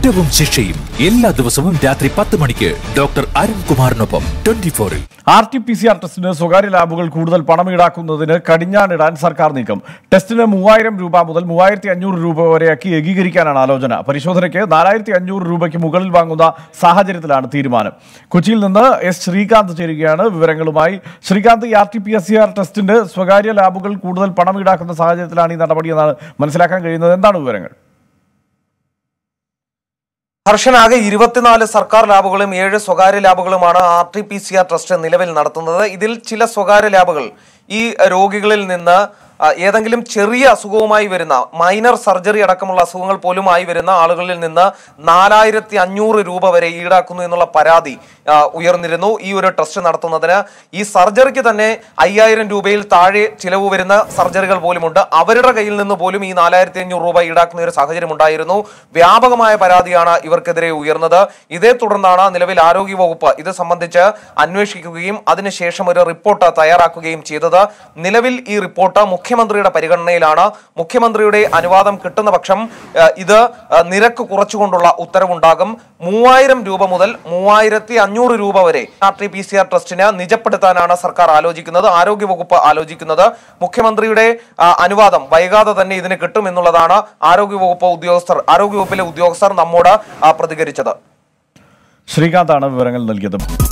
കുറ്റവും ശിക്ഷയും എല്ലാ ദിവസവും രാത്രി പത്ത് മണിക്ക് ഡോക്ടർ അരുൺകുമാറിനൊപ്പം ട്വന്റി ഫോറിൽ R T P C R ടെസ്റ്റിന് സ്വകാര്യ ലാബുകൾ കൂടുതൽ പണം ഈടാക്കുന്നതിന് കടിഞ്ഞാണിടാൻ സർക്കാർ നീക്കം ടെസ്റ്റിന് മൂവായിരം രൂപ മുതൽ മൂവായിരത്തി അഞ്ഞൂറ് രൂപ വരെയാക്കി ഏകീകരിക്കാനാണ് ആലോചന പരിശോധനയ്ക്ക് നാലായിരത്തി അഞ്ഞൂറ് രൂപയ്ക്ക് മുകളിൽ വാങ്ങുന്ന സാഹചര്യത്തിലാണ് തീരുമാനം കൊച്ചിയിൽ നിന്ന് എസ് ശ്രീകാന്ത് ചേരുകയാണ് വിവരങ്ങളുമായി ശ്രീകാന്ത് ഈ R T P S C R ടെസ്റ്റിന്റെ സ്വകാര്യ ലാബുകൾ കൂടുതൽ പണം ഈടാക്കുന്ന സാഹചര്യത്തിലാണ് ഈ നടപടി എന്നാണ് മനസ്സിലാക്കാൻ കഴിയുന്നത് എന്താണ് വിവരങ്ങൾ ഹർഷനാകെ ഇരുപത്തിനാല് സർക്കാർ ലാബുകളും ഏഴ് സ്വകാര്യ ലാബുകളുമാണ് R T P C R test നിലവിൽ നടത്തുന്നത് ഇതിൽ ചില സ്വകാര്യ ലാബുകൾ ഈ രോഗികളിൽ നിന്ന് ആ, ഏതെങ്കിലും ചെറിയ അസുഖവുമായി വരുന്ന മൈനർ സർജറി അടക്കമുള്ള അസുഖങ്ങൾ പോലുമായി വരുന്ന ആളുകളിൽ നിന്ന് നാലായിരത്തി അഞ്ഞൂറ് രൂപ വരെ ഈടാക്കുന്നു എന്നുള്ള പരാതി ആ, ഉയർന്നിരുന്നു ഈ ഒരു ടെസ്റ്റ് നടത്തുന്നതിന് ഈ സർജറിക്ക് തന്നെ അയ്യായിരം രൂപയിൽ താഴെ ചിലവ് വരുന്ന സർജറികൾ പോലുമുണ്ട് അവരുടെ കയ്യിൽ നിന്ന് പോലും ഈ നാലായിരത്തി അഞ്ഞൂറ് രൂപ ഈടാക്കുന്ന ഒരു സാഹചര്യം ഉണ്ടായിരുന്നു വ്യാപകമായ പരാതിയാണ് ഇവർക്കെതിരെ ഉയർന്നത് ഇതേ തുടർന്നാണ് നിലവിൽ ആരോഗ്യ വകുപ്പ് ഇത് സംബന്ധിച്ച് അന്വേഷിക്കുകയും അതിനുശേഷം ഒരു റിപ്പോർട്ട് തയ്യാറാക്കുകയും ചെയ്തത് നിലവിൽ ഈ റിപ്പോർട്ട് മുഖ്യമന്ത്രിയുടെ പരിഗണനയിലാണ് മുഖ്യമന്ത്രിയുടെ അനുവാദം കിട്ടുന്ന പക്ഷം ഏഹ്, ഇത് ഏഹ്, നിരക്ക് കുറച്ചുകൊണ്ടുള്ള ഉത്തരവുണ്ടാകും മൂവായിരം രൂപ മുതൽ മൂവായിരത്തി അഞ്ഞൂറ് രൂപ വരെ R T P C R ട്രസ്റ്റിന് നിജപ്പെടുത്താനാണ് സർക്കാർ ആലോചിക്കുന്നത് ആരോഗ്യവകുപ്പ് ആലോചിക്കുന്നത് മുഖ്യമന്ത്രിയുടെ ആ, അനുവാദം വൈകാതെ തന്നെ ഇതിന് കിട്ടും എന്നുള്ളതാണ് ആരോഗ്യവകുപ്പ് ഉദ്യോഗസ്ഥർ ആരോഗ്യവകുപ്പിലെ ഉദ്യോഗസ്ഥർ നമ്മോട് ആ, പ്രതികരിച്ചത് ശ്രീകാന്താണ് വിവരങ്ങൾ നൽകിയത്